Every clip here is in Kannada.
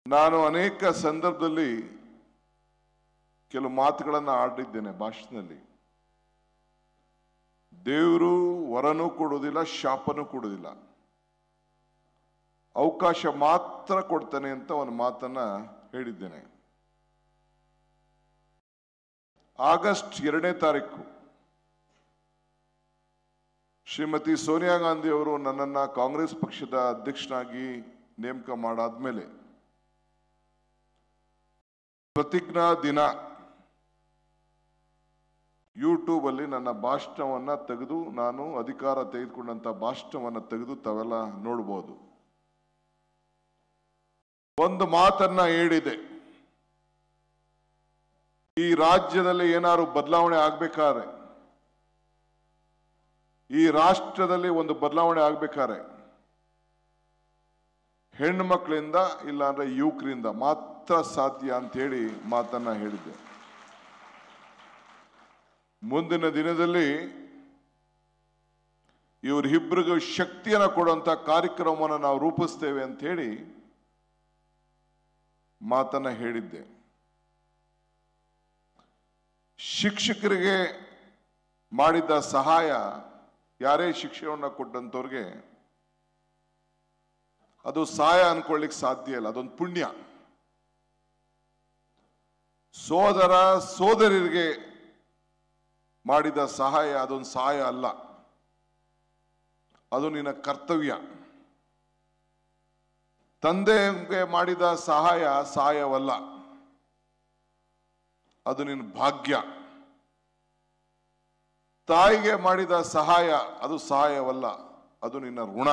ನಾನು ಅನೇಕ ಸಂದರ್ಭದಲ್ಲಿ ಕೆಲವು ಮಾತುಗಳನ್ನು ಆಡಿದ್ದೇನೆ ಭಾಷಣದಲ್ಲಿ ದೇವರು ವರನೂ ಕೊಡುವುದಿಲ್ಲ ಶಾಪನೂ ಕೊಡುವುದಿಲ್ಲ ಅವಕಾಶ ಮಾತ್ರ ಕೊಡ್ತಾನೆ ಅಂತ ಒಂದು ಮಾತನ್ನ ಹೇಳಿದ್ದೇನೆ ಆಗಸ್ಟ್ ಎರಡನೇ ತಾರೀಕು ಶ್ರೀಮತಿ ಸೋನಿಯಾ ಗಾಂಧಿ ಅವರು ನನ್ನನ್ನ ಕಾಂಗ್ರೆಸ್ ಪಕ್ಷದ ಅಧ್ಯಕ್ಷನಾಗಿ ನೇಮಕ ಮಾಡಾದ್ಮೇಲೆ ಪ್ರತಿಜ್ಞಾ ದಿನ ಯೂಟ್ಯೂಬ್ ಅಲ್ಲಿ ನನ್ನ ಭಾಷಣವನ್ನ ತೆಗೆದು ನಾನು ಅಧಿಕಾರ ತೆಗೆದುಕೊಂಡಂತ ಭಾಷಣವನ್ನ ತೆಗೆದು ತಾವೆಲ್ಲ ನೋಡ್ಬೋದು ಒಂದು ಮಾತನ್ನ ಹೇಳಿದೆ ಈ ರಾಜ್ಯದಲ್ಲಿ ಏನಾದ್ರು ಬದಲಾವಣೆ ಆಗ್ಬೇಕಾದ್ರೆ ಈ ರಾಷ್ಟ್ರದಲ್ಲಿ ಒಂದು ಬದಲಾವಣೆ ಆಗ್ಬೇಕಾದ್ರೆ ಹೆಣ್ಣು ಮಕ್ಕಳಿಂದ ಇಲ್ಲಾಂದ್ರೆ ಯುವಕರಿಂದ ಮಾತ್ರ ಸಾಧ್ಯ ಅಂತ ಹೇಳಿ ಮಾತನ್ನ ಹೇಳಿದ್ದೆ ಮುಂದಿನ ದಿನದಲ್ಲಿ ಇವರಿಬ್ಬರಿಗೂ ಶಕ್ತಿಯನ್ನು ಕೊಡುವಂತ ಕಾರ್ಯಕ್ರಮವನ್ನು ನಾವು ರೂಪಿಸ್ತೇವೆ ಅಂತ ಹೇಳಿ ಮಾತನ್ನ ಹೇಳಿದ್ದೆ ಶಿಕ್ಷಕರಿಗೆ ಮಾಡಿದ ಸಹಾಯ ಯಾರೇ ಶಿಕ್ಷಣವನ್ನು ಕೊಟ್ಟಂತವ್ರಿಗೆ ಅದು ಸಹಾಯ ಅನ್ಕೊಳ್ಳಿಕ್ ಸಾಧ್ಯ ಇಲ್ಲ ಅದೊಂದು ಪುಣ್ಯ ಸೋದರ ಸೋದರಿಯರಿಗೆ ಮಾಡಿದ ಸಹಾಯ ಅದೊಂದು ಸಹಾಯ ಅಲ್ಲ ಅದು ನಿನ್ನ ಕರ್ತವ್ಯ ತಂದೆಗೆ ಮಾಡಿದ ಸಹಾಯ ಸಹಾಯವಲ್ಲ ಅದು ನಿನ್ನ ಭಾಗ್ಯ ತಾಯಿಗೆ ಮಾಡಿದ ಸಹಾಯ ಅದು ಸಹಾಯವಲ್ಲ ಅದು ನಿನ್ನ ಋಣ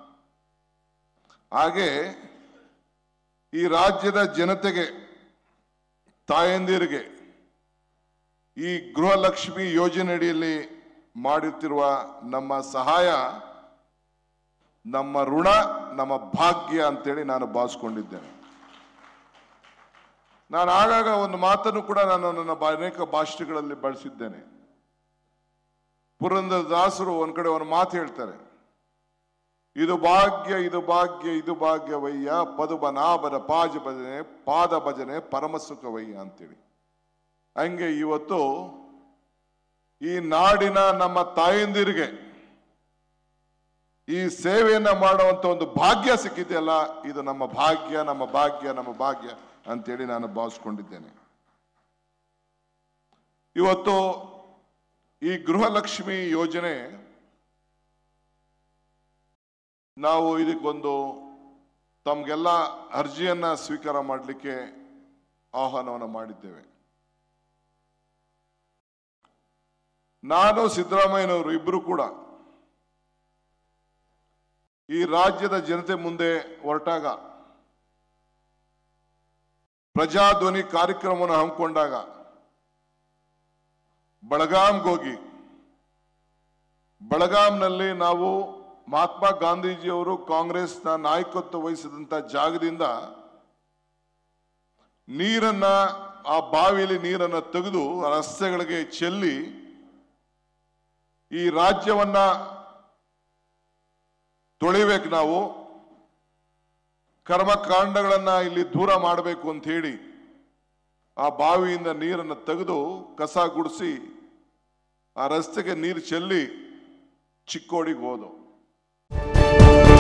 ಹಾಗೆ ಈ ರಾಜ್ಯದ ಜನತೆಗೆ ತಾಯಂದಿರಿಗೆ ಈ ಗೃಹಲಕ್ಷ್ಮಿ ಯೋಜನೆಯಡಿಯಲ್ಲಿ ಮಾಡುತ್ತಿರುವ ನಮ್ಮ ಸಹಾಯ ನಮ್ಮ ಋಣ ನಮ್ಮ ಭಾಗ್ಯ ಅಂತೇಳಿ ನಾನು ಭಾವಿಸ್ಕೊಂಡಿದ್ದೇನೆ ನಾನು ಆಗಾಗ ಒಂದು ಮಾತನ್ನು ಕೂಡ ನಾನು ನನ್ನ ಬಾ- ಅನೇಕ ಭಾಷೆಗಳಲ್ಲಿ ಬಳಸಿದ್ದೇನೆ ಪುರಂದರ ದಾಸರು ಒಂದ್ ಕಡೆ ಒಂದು ಮಾತು ಹೇಳ್ತಾರೆ ಇದು ಭಾಗ್ಯ ಇದು ಭಾಗ್ಯ ಇದು ಭಾಗ್ಯವಯ್ಯ ಪದುಬನಾಭರ ಪಾಜ ಭಜನೆ ಪಾದ ಭಜನೆ ಪರಮ ಸುಖವಯ್ಯ ಅಂತೇಳಿ ಹಂಗೆ ಇವತ್ತು ಈ ನಾಡಿನ ನಮ್ಮ ತಾಯಂದಿರಿಗೆ ಈ ಸೇವೆಯನ್ನ ಮಾಡುವಂತ ಒಂದು ಭಾಗ್ಯ ಸಿಕ್ಕಿದೆಯಲ್ಲ ಇದು ನಮ್ಮ ಭಾಗ್ಯ ನಮ್ಮ ಭಾಗ್ಯ ನಮ್ಮ ಭಾಗ್ಯ ಅಂತೇಳಿ ನಾನು ಭಾವಿಸ್ಕೊಂಡಿದ್ದೇನೆ ಇವತ್ತು ಈ ಗೃಹಲಕ್ಷ್ಮಿ ಯೋಜನೆ ನಾವು ಇದಕ್ಕೊಂದು ತಮ್ಗೆಲ್ಲ ಅರ್ಜಿಯನ್ನ ಸ್ವೀಕಾರ ಮಾಡಲಿಕ್ಕೆ ಆಹ್ವಾನವನ್ನು ಮಾಡಿದ್ದೇವೆ ನಾನು ಸಿದ್ದರಾಮಯ್ಯನವರು ಇಬ್ಬರು ಕೂಡ ಈ ರಾಜ್ಯದ ಜನತೆ ಮುಂದೆ ಹೊರಟಾಗ ಪ್ರಜಾಧ್ವನಿ ಕಾರ್ಯಕ್ರಮವನ್ನು ಹಮ್ಮಿಕೊಂಡಾಗ ಬಳಗಾಂಗೆ ಹೋಗಿ ಬಳಗಾಂನಲ್ಲಿ ನಾವು ಮಹಾತ್ಮ ಗಾಂಧೀಜಿಯವರು ಕಾಂಗ್ರೆಸ್ನ ನಾಯಕತ್ವ ವಹಿಸಿದಂತ ಜಾಗದಿಂದ ನೀರನ್ನ ಆ ಬಾವಿಯಲ್ಲಿ ನೀರನ್ನ ತೆಗೆದು ಆ ರಸ್ತೆಗಳಿಗೆ ಚೆಲ್ಲಿ ಈ ರಾಜ್ಯವನ್ನ ತೊಳಿಬೇಕು ನಾವು ಕರ್ಮಕಾಂಡಗಳನ್ನ ಇಲ್ಲಿ ದೂರ ಮಾಡಬೇಕು ಅಂತ ಹೇಳಿ ಆ ಬಾವಿಯಿಂದ ನೀರನ್ನು ತೆಗೆದು ಕಸ ಗುಡಿಸಿ ಆ ರಸ್ತೆಗೆ ನೀರು ಚೆಲ್ಲಿ ಚಿಕ್ಕೋಡಿಗೆ ಹೋದು